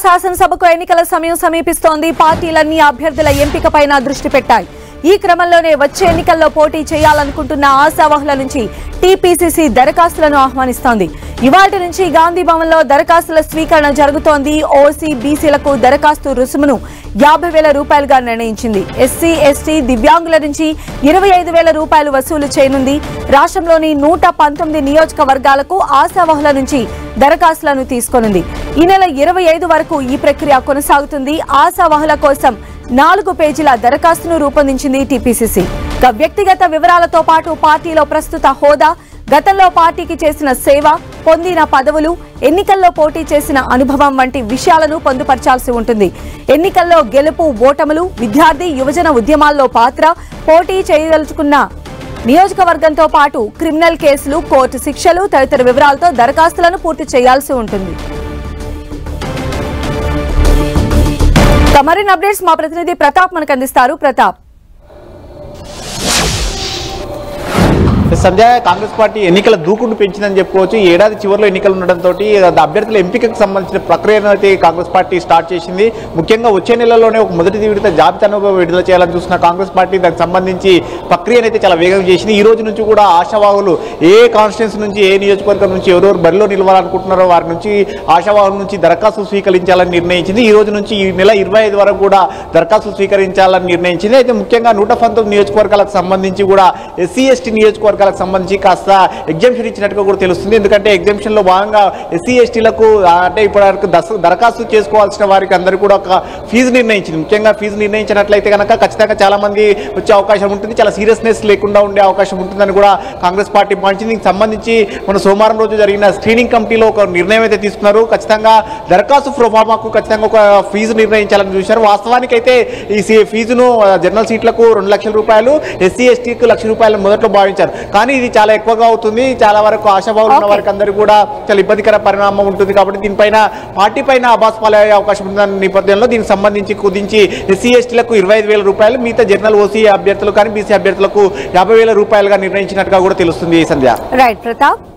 శాసనసభకు ఎన్నికల సమయం సమీపిస్తోంది పార్టీలన్నీ అభ్యర్థుల ఎంపికపైన దృష్టి పెట్టాయి ఈ క్రమంలోనే వచ్చే ఎన్నికల్లో పోటీ చేయాలనుకుంటున్న ఆశావహుల నుంచి టీపీసీసీ దరఖాస్తులను ఆహ్వానిస్తోంది ఇవాటి నుంచి గాంధీ భవన్ లో దరఖాస్తుల స్వీకరణ జరుగుతోంది ఓసీ బీసీలకు దరఖాస్తు రుసుమును యాభై వేల రూపాయలుగా నిర్ణయించింది ఎస్సీ ఎస్టీ దివ్యాంగుల నుంచి ఇరవై ఐదు వేల రూపాయలు వసూలు చేయనుంది రాష్ట్రంలోని నూట పంతొమ్మిది నియోజకవర్గాలకు ఆశావహుల నుంచి దరఖాస్తులను తీసుకోనుంది ఈ నెల ఇరవై ఐదు వరకు ఈ ప్రక్రియ కొనసాగుతుంది ఆశావహుల కోసం నాలుగు పేజీల దరఖాస్తును రూపొందించింది టీపీసీసీ ఇక వ్యక్తిగత వివరాలతో పాటు పార్టీలో ప్రస్తుత హోదా గతంలో పార్టీకి చేసిన సేవ పొందిన పదవులు ఎన్నికల్లో పోటీ చేసిన అనుభవం వంటి విషయాలను పొందుపరచాల్సి ఉంటుంది ఎన్నికల్లో గెలుపు ఓటములు విద్యార్థి యువజన ఉద్యమాల్లో పాత్ర పోటీ చేయదలుచుకున్న నియోజకవర్గంతో పాటు క్రిమినల్ కేసులు కోర్టు శిక్షలు తదితర వివరాలతో దరఖాస్తులను పూర్తి చేయాల్సి ఉంటుంది ఇక మరిన్ని అప్డేట్స్ మా ప్రతినిధి ప్రతాప్ మనకు అందిస్తారు ప్రతాప్ సంధ్య కాంగ్రెస్ పార్టీ ఎన్నికల దూకుడు పెంచిందని చెప్పుకోవచ్చు ఈ ఏడాది చివరిలో ఎన్నికలు ఉండడంతో అభ్యర్థుల ఎంపికకు సంబంధించిన ప్రక్రియను అయితే కాంగ్రెస్ పార్టీ స్టార్ట్ చేసింది ముఖ్యంగా వచ్చే నెలలోనే ఒక మొదటి విడత జాబితాను విడుదల చేయాలని చూస్తున్న కాంగ్రెస్ పార్టీ దానికి సంబంధించి ప్రక్రియను అయితే చాలా వేగంగా చేసింది ఈ రోజు నుంచి కూడా ఆశావాహులు ఏ కాన్స్టిట్యున్సీ నుంచి ఏ నియోజకవర్గం నుంచి ఎవరెవరు బరిలో నిలవాలనుకుంటున్నారో వారి నుంచి ఆశావాహుల నుంచి దరఖాస్తు స్వీకరించాలని నిర్ణయించింది ఈ రోజు నుంచి ఈ నెల ఇరవై ఐదు వరకు కూడా దరఖాస్తు స్వీకరించాలని నిర్ణయించింది అయితే ముఖ్యంగా నూట పంతొమ్మిది నియోజకవర్గాలకు సంబంధించి కూడా ఎస్సీ ఎస్టీ నియోజకవర్గాలకు సంబంధించి కాస్త ఎగ్జామ్షన్ ఇచ్చినట్టుగా కూడా తెలుస్తుంది ఎందుకంటే ఎగ్జామ్షన్ లో భాగంగా ఎస్సీ ఎస్టీలకు అంటే ఇప్పటివరకు దస- దరఖాస్తు చేసుకోవాల్సిన వారికి అందరూ కూడా ఒక ఫీజు నిర్ణయించింది ముఖ్యంగా ఫీజు నిర్ణయించినట్లయితే కనుక ఖచ్చితంగా చాలా మంది వచ్చే అవకాశం ఉంటుంది చాలా సీరియస్నెస్ లేకుండా ఉండే అవకాశం ఉంటుందని కూడా కాంగ్రెస్ పార్టీ భావించింది దీనికి సంబంధించి మన సోమవారం రోజు జరిగిన స్క్రీనింగ్ కమిటీలో ఒక నిర్ణయం అయితే తీసుకున్నారు ఖచ్చితంగా దరఖాస్తు ప్రోఫార్మాకు ఖచ్చితంగా ఒక ఫీజు నిర్ణయించాలని చూశారు వాస్తవానికి అయితే ఈ సీ- ఫీజును ఆ, జనరల్ సీట్లకు రెండు లక్షల రూపాయలు ఎస్సీ ఎస్టీకి లక్ష రూపాయలు మొదట్లో భావించారు కానీ ఇది చాలా ఎక్కువగా అవుతుంది చాలా వరకు ఆశాభావులు ఉన్న Okay. వారికి అందరూ కూడా చాలా ఇబ్బందికర పరిణామం ఉంటుంది కాబట్టి దీనిపైన పార్టీ పైన అబాస్ పాలయ్యే అవకాశం ఉందన్న నేపథ్యంలో దీనికి సంబంధించి కుదించి ఎస్సీ ఎస్టీలకు ఇరవై ఐదు వేల రూపాయలు మిగతా జనరల్ ఓసీ అభ్యర్థులు కానీ బీసీ అభ్యర్థులకు యాభై వేల రూపాయలుగా నిర్ణయించినట్టుగా కూడా తెలుస్తుంది ఈ సంధ్య రైట్ ప్రతాప్